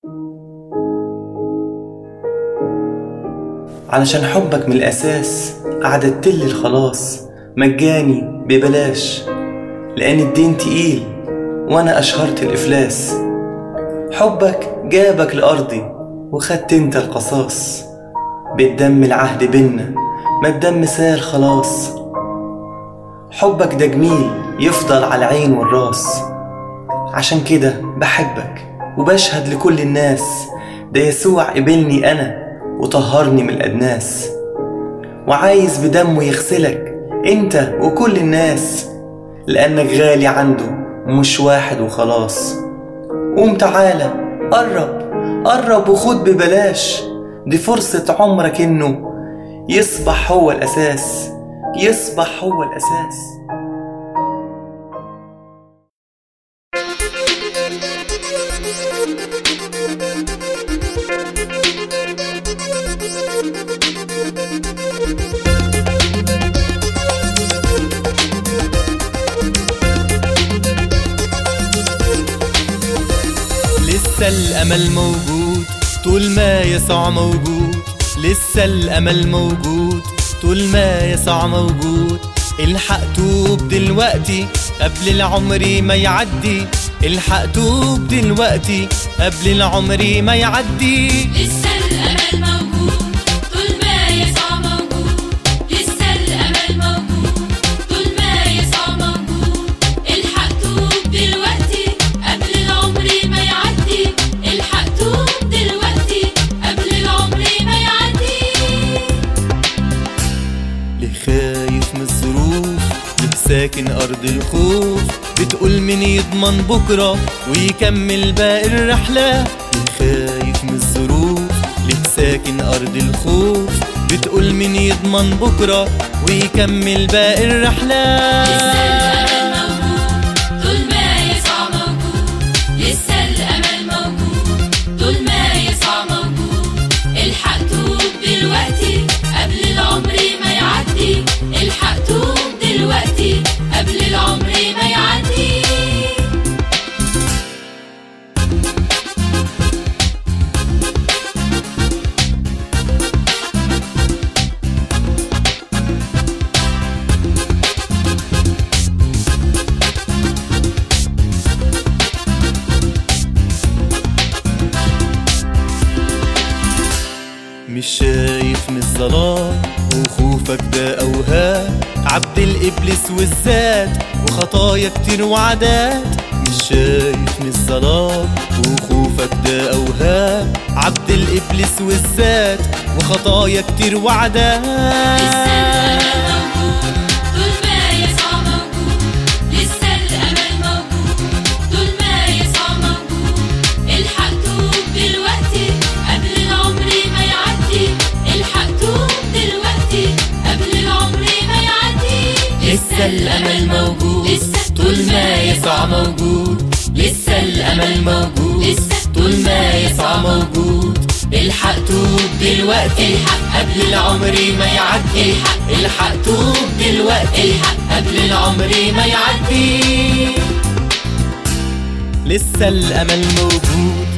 علشان حبك من الأساس أعددتلي الخلاص مجاني ببلاش لأن الدين تقيل وأنا أشهرت الإفلاس حبك جابك لأرضي وخدت انت القصاص بالدم العهد بينا ما الدم سال خلاص حبك ده جميل يفضل على العين والراس عشان كده بحبك وبشهد لكل الناس ده يسوع قبلني أنا وطهرني من الأدناس وعايز بدمه يغسلك انت وكل الناس لأنك غالي عنده مش واحد وخلاص قوم تعالى قرب قرب وخد ببلاش دي فرصة عمرك انه يصبح هو الأساس يصبح هو الأساس لسه الأمل موجود طول ما يسوع موجود لسه الأمل موجود طول ما يسوع موجود الحق توب دلوقتي قبل العمر ما يعدي الحق توب دلوقتي قبل العمر ما يعدي لسه الأمل موجود طول ما يسوع موجود لسه الأمل موجود طول ما يسوع موجود الحق توب دلوقتي قبل العمر ما يعدي الحق توب دلوقتي قبل العمر ما يعدي ليه خايف من الظروف ليه ساكن أرض الخوف بتقول مين يضمن بكرة ويكمل باقي الرحلة ليه خايف من الظروف ليه ساكن أرض الخوف بتقول مين يضمن بكرة ويكمل باقي الرحلة لسه الأمل موجود طول ما يسوع موجود لسه الأمل موجود طول ما يسوع موجود الحق توب دلوقتي قبل العمر ما يعدي الحق توب دلوقتي قبل العمر ما يعدي مش شايف من الظلام وخوفك ده اوهام عبد الابليس والذات وخطايا كتير وعادات مش شايف من الظلام وخوفك ده اوهام عبد الابليس والذات وخطايا كتير لسه وعادات الأمل موجود طول ما يسوع موجود لسه الأمل موجود طول ما يسوع موجود الحق توب دلوقتي قبل العمر ما يعدي الحق توب دلوقتي قبل العمر ما يعدي لسه الامل موجود لسه طول ما يسوع موجود لسه الامل موجود لسه طول ما يسوع موجود الحق توب دلوقتي الحق قبل العمر ما يعدي الحق الحق توب دلوقتي الحق قبل العمر ما يعدي لسه الامل موجود